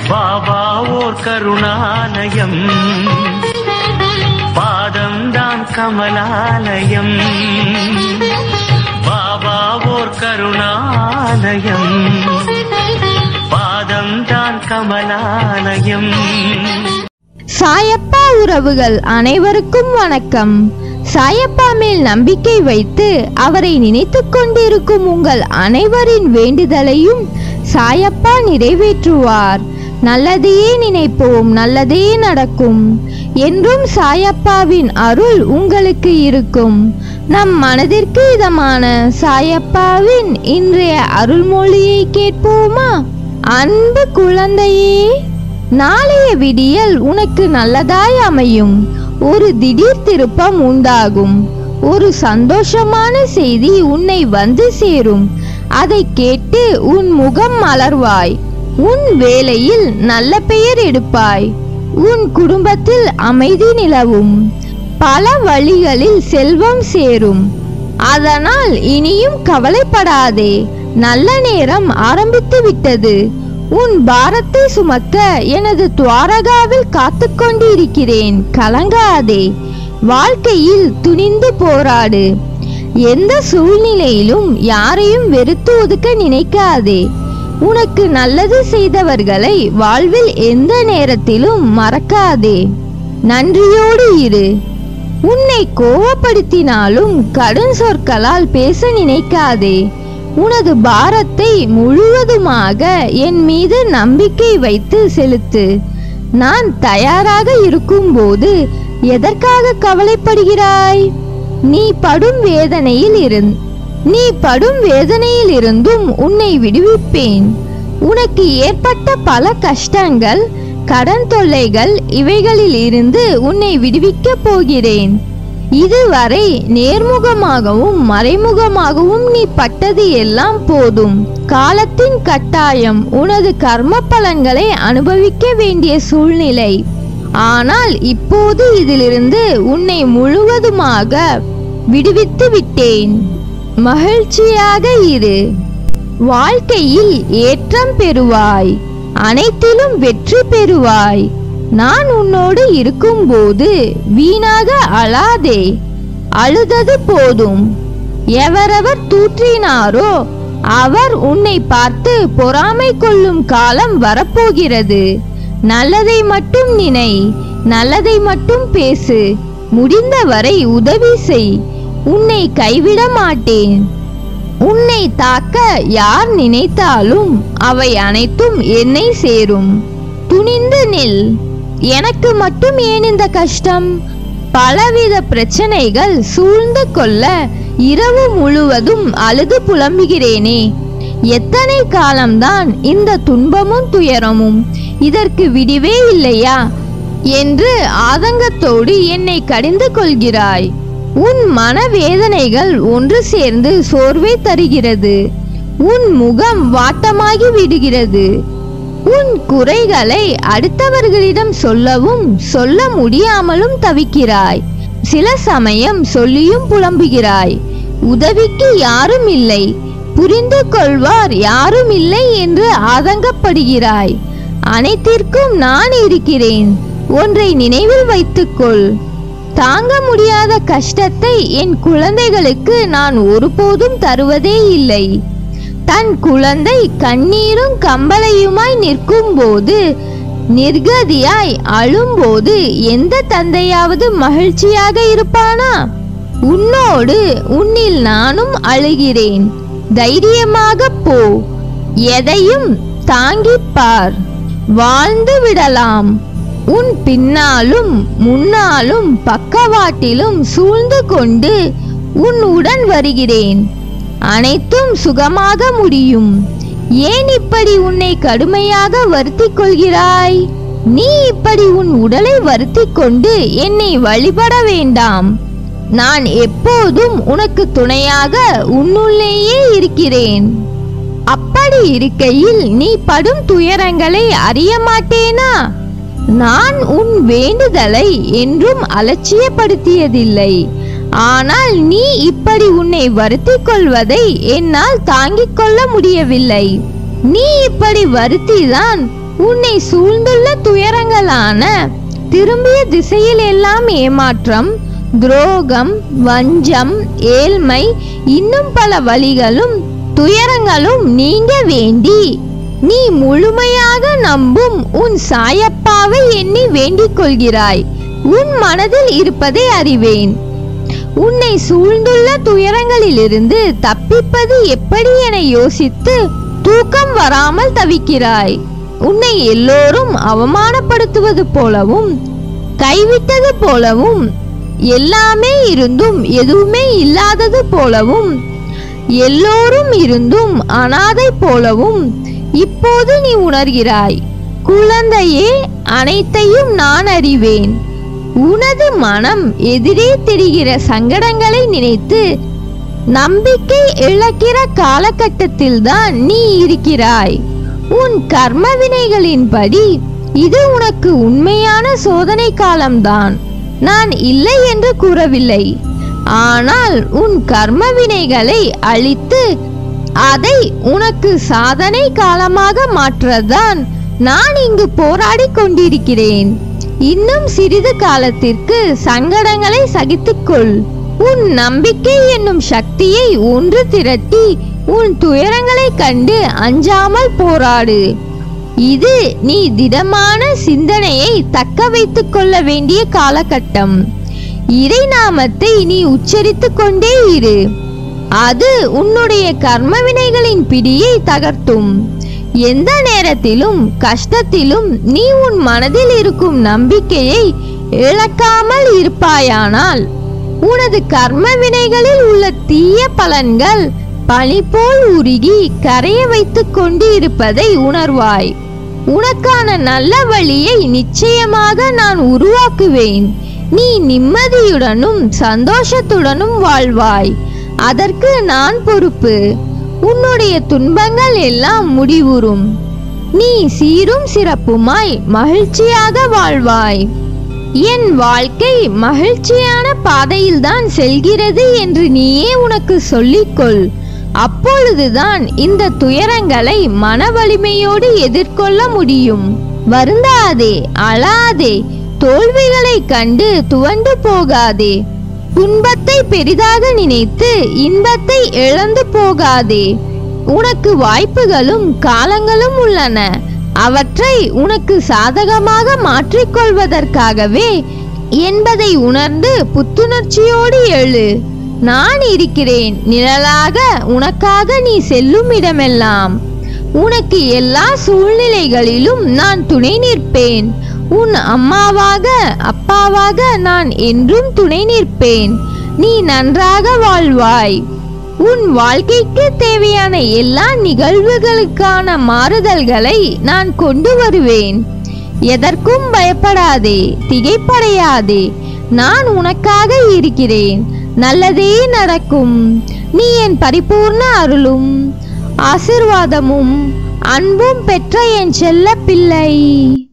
பாபா ஓர் கருணாலயம் பாதம்தான் கமலாலயம் பாபா ஓர் கருணாலயம் பாதம்தான் கமலாலயம் சாயப்பா உறவுகள் அனைவருக்கும் வணக்கம் சாயப்பா மேல் நம்பிக்கை வைத்து அவரை நினைத்துக் கொண்டிருக்கும் உங்கள் அனைவரின் வேண்டுதலையும் சாயப்பா நிறைவேற்றுவார் நல்லதையே நினைப்போம் நல்லதே நடக்கும் என்றும் சாயப்பாவின் அருள் உங்களுக்கு இருக்கும் நம் மனதிற்கு இதமான சாயப்பாவின் இன்றைய அருள்மொழியை கேட்போமா அன்பு குழந்தையே நாளைய விடியல் உனக்கு நல்லதாய் அமையும் ஒரு திடீர் திருப்பம் உண்டாகும் ஒரு சந்தோஷமான செய்தி உன்னை வந்து சேரும் அதை கேட்டு உன் முகம் மலர்வாய் உன் வேலையில் நல்ல பெயர் எடுப்பாய் உன் குடும்பத்தில் அமைதி நிலவும் பல வழிகளில் செல்வம் சேரும் அதனால் இனியும் கவலைப்படாதே நல்ல நேரம் ஆரம்பித்து விட்டது உன் பாரத்தை சுமக்க எனது துவாரகாவில் காத்து கொண்டிருக்கிறேன் கலங்காதே வாழ்க்கையில் துணிந்து போராடு எந்த சூழ்நிலையிலும் யாரையும் வெறுத்து ஒதுக்க நினைக்காதே உனக்கு நல்லது செய்தவர்களை வாழ்வில் எந்த நேரத்திலும் மறக்காதே நன்றியோடு இரு உன்னை கோவப்படுத்தினாலும் கடும் சொற்களால் பேச நினைக்காதே உனது பாரத்தை முழுவதுமாக என் மீது நம்பிக்கை வைத்து செலுத்து நான் தயாராக இருக்கும்போது எதற்காக கவலைப்படுகிறாய் நீ படும் வேதனையில் இருந் நீ படும் வேதனையில் இருந்தும் உன்னை விடுவிப்பேன் உனக்கு ஏற்பட்ட பல கஷ்டங்கள் கடன் தொல்லைகள் இவைகளில் இருந்து உன்னை விடுவிக்கப் போகிறேன் இதுவரை நேர்முகமாகவும் மறைமுகமாகவும் நீ பட்டது எல்லாம் போதும் காலத்தின் கட்டாயம் உனது கர்ம பலன்களை அனுபவிக்க வேண்டிய சூழ்நிலை ஆனால் இப்போது இதிலிருந்து உன்னை முழுவதுமாக விடுவித்து விட்டேன் மகிழ்ச்சியாக இரு வாழ்க்கையில் ஏற்றம் பெறுவாய் அனைத்திலும் வெற்றி பெறுவாய் நான் உன்னோடு இருக்கும்போது வீணாக அழாதே அழுதது போதும் எவரவர் தூற்றினாரோ அவர் உன்னை பார்த்து பொறாமை கொள்ளும் காலம் வரப்போகிறது நல்லதை மட்டும் நினை நல்லதை மட்டும் பேசு முடிந்தவரை உதவி செய் உன்னை கைவிட மாட்டேன் உன்னை தாக்க யார் நினைத்தாலும் அவை அனைத்தும் என்னை சேரும் துணிந்து நில் எனக்கு மட்டும் ஏன் இந்த கஷ்டம் பலவித பிரச்சனைகள் சூழ்ந்து கொள்ள இரவு முழுவதும் அழுது புலம்புகிறேனே எத்தனை காலம்தான் இந்த துன்பமும் துயரமும் இதற்கு விடிவே இல்லையா என்று ஆதங்கத்தோடு என்னை கடிந்து கொள்கிறாய் உன் மனவேதனைகள் ஒன்று சேர்ந்து சோர்வை தருகிறது உன் முகம் வாட்டமாகி விடுகிறது உன் குறைகளை அடுத்தவர்களிடம் சொல்லவும் சொல்ல முடியாமலும் தவிக்கிறாய் சில சமயம் சொல்லியும் புலம்புகிறாய் உதவிக்கு யாரும் இல்லை புரிந்து கொள்வார் யாரும் இல்லை என்று ஆதங்கப்படுகிறாய் அனைத்திற்கும் நான் இருக்கிறேன் ஒன்றை நினைவில் வைத்துக்கொள் தாங்க முடியாத கஷ்டத்தை என் குழந்தைகளுக்கு நான் ஒருபோதும் தருவதே இல்லை தன் குழந்தை கண்ணீரும் கம்பளையுமாய் நிற்கும்போது நிர்கதியாய் அழும்போது எந்த தந்தையாவது மகிழ்ச்சியாக இருப்பானா உன்னோடு உன்னில் நானும் அழுகிறேன் தைரியமாக போ எதையும் தாங்கிப் பார் வாழ்ந்து விடலாம் உன் பின்னாலும் முன்னாலும் பக்கவாட்டிலும் சூழ்ந்து கொண்டு உன் உடன் வருகிறேன் அனைத்தும் சுகமாக முடியும் ஏன் இப்படி உன்னை கடுமையாக வருத்திக் கொள்கிறாய் நீ இப்படி உன் உடலை வருத்திக் கொண்டு என்னை வழிபட வேண்டாம் நான் எப்போதும் உனக்கு துணையாக உன்னுள்ளேயே இருக்கிறேன் அப்படி இருக்கையில் நீ படும் துயரங்களை அறிய மாட்டேனா நான் உன் வேண்டுதலை என்றும் அலட்சியப்படுத்தியதில்லை ஆனால் நீ இப்படி உன்னை வருத்திக் கொள்வதை என்னால் தாங்கிக் கொள்ள முடியவில்லை நீ இப்படி வருத்திதான் உன்னை சூழ்ந்துள்ள துயரங்களான திரும்பிய திசையில் எல்லாம் ஏமாற்றம் துரோகம் வஞ்சம் ஏழ்மை இன்னும் பல வழிகளும் துயரங்களும் நீங்க வேண்டி நீ முழுமையாக நம்பும் உன் சாயப்பாவை எண்ணி வேண்டிக் கொள்கிறாய் உன் மனதில் இருப்பதை அறிவேன் உன்னை சூழ்ந்துள்ள துயரங்களிலிருந்து தப்பிப்பது எப்படி என யோசித்து தூக்கம் வராமல் தவிக்கிறாய் உன்னை எல்லோரும் அவமானப்படுத்துவது போலவும் கைவிட்டது போலவும் எல்லாமே இருந்தும் எதுவுமே இல்லாதது போலவும் எல்லோரும் இருந்தும் அனாதை போலவும் இப்போது நீ உணர்கிறாய் குழந்தையே அனைத்தையும் நான் அறிவேன் உனது மனம் எதிரே தெரிகிற சங்கடங்களை நினைத்து நம்பிக்கை இழக்கிற காலகட்டத்தில்தான் நீ இருக்கிறாய் உன் கர்ம வினைகளின்படி இது உனக்கு உண்மையான சோதனை காலம்தான் நான் இல்லை என்று கூறவில்லை ஆனால் உன் கர்ம வினைகளை அழித்து அதை உனக்கு சாதனை காலமாக மாற்றதான் நான் இங்கு போராடி கொண்டிருக்கிறேன் இன்னும் சிறிது காலத்திற்கு சங்கடங்களை சகித்துக்கொள் உன் நம்பிக்கை என்னும் சக்தியை ஒன்று திரட்டி உன் துயரங்களைக் கண்டு அஞ்சாமல் போராடு இது நீ திடமான சிந்தனையை தக்க வைத்துக் கொள்ள வேண்டிய காலகட்டம் இறை நாமத்தை நீ உச்சரித்துக் கொண்டே இரு அது உன்னுடைய கர்ம வினைகளின் பிடியை தகர்த்தும் எந்த நேரத்திலும் கஷ்டத்திலும் நீ உன் மனதில் இருக்கும் நம்பிக்கையை இழக்காமல் இருப்பாயானால் உனது கர்ம வினைகளில் உள்ள தீய பலன்கள் பனி போல் உருகி கரைய வைத்துக் கொண்டு இருப்பதை உணர்வாய் உனக்கான நல்ல வழியை நிச்சயமாக நான் உருவாக்குவேன் நீ நிம்மதியுடனும் சந்தோஷத்துடனும் வாழ்வாய் அதற்கு நான் பொறுப்பு உன்னுடைய துன்பங்கள் எல்லாம் முடிவுறும் நீ சீரும் சிறப்புமாய் மகிழ்ச்சியாக வாழ்வாய் என் வாழ்க்கை மகிழ்ச்சியான பாதையில்தான் செல்கிறது என்று நீயே உனக்கு சொல்லிக்கொள் அப்பொழுதுதான் இந்த துயரங்களை மன வலிமையோடு எதிர்கொள்ள முடியும் வருந்தாதே அழாதே தோல்விகளைக் கண்டு துவண்டு போகாதே துன்பத்தை பெரிதாக நினைத்து இன்பத்தை இழந்து போகாதே உனக்கு வாய்ப்புகளும் காலங்களும் உள்ளன அவற்றை உனக்கு சாதகமாக மாற்றிக்கொள்வதற்காகவே என்பதை உணர்ந்து புத்துணர்ச்சியோடு எழு நான் இருக்கிறேன் நிழலாக உனக்காக நீ செல்லும் இடமெல்லாம் உனக்கு எல்லா சூழ்நிலைகளிலும் நான் துணை நிற்பேன் உன் அம்மாவாக அப்பாவாக நான் என்றும் துணை நிற்பேன் நீ நன்றாக வாழ்வாய் உன் வாழ்க்கைக்கு தேவையான எல்லா நிகழ்வுகளுக்கான மாறுதல்களை நான் கொண்டு வருவேன் எதற்கும் பயப்படாதே திகைப்படையாதே நான் உனக்காக இருக்கிறேன் நல்லதே நடக்கும் நீ என் பரிபூர்ண அருளும் ஆசிர்வாதமும் அன்பும் பெற்ற என் செல்ல பிள்ளை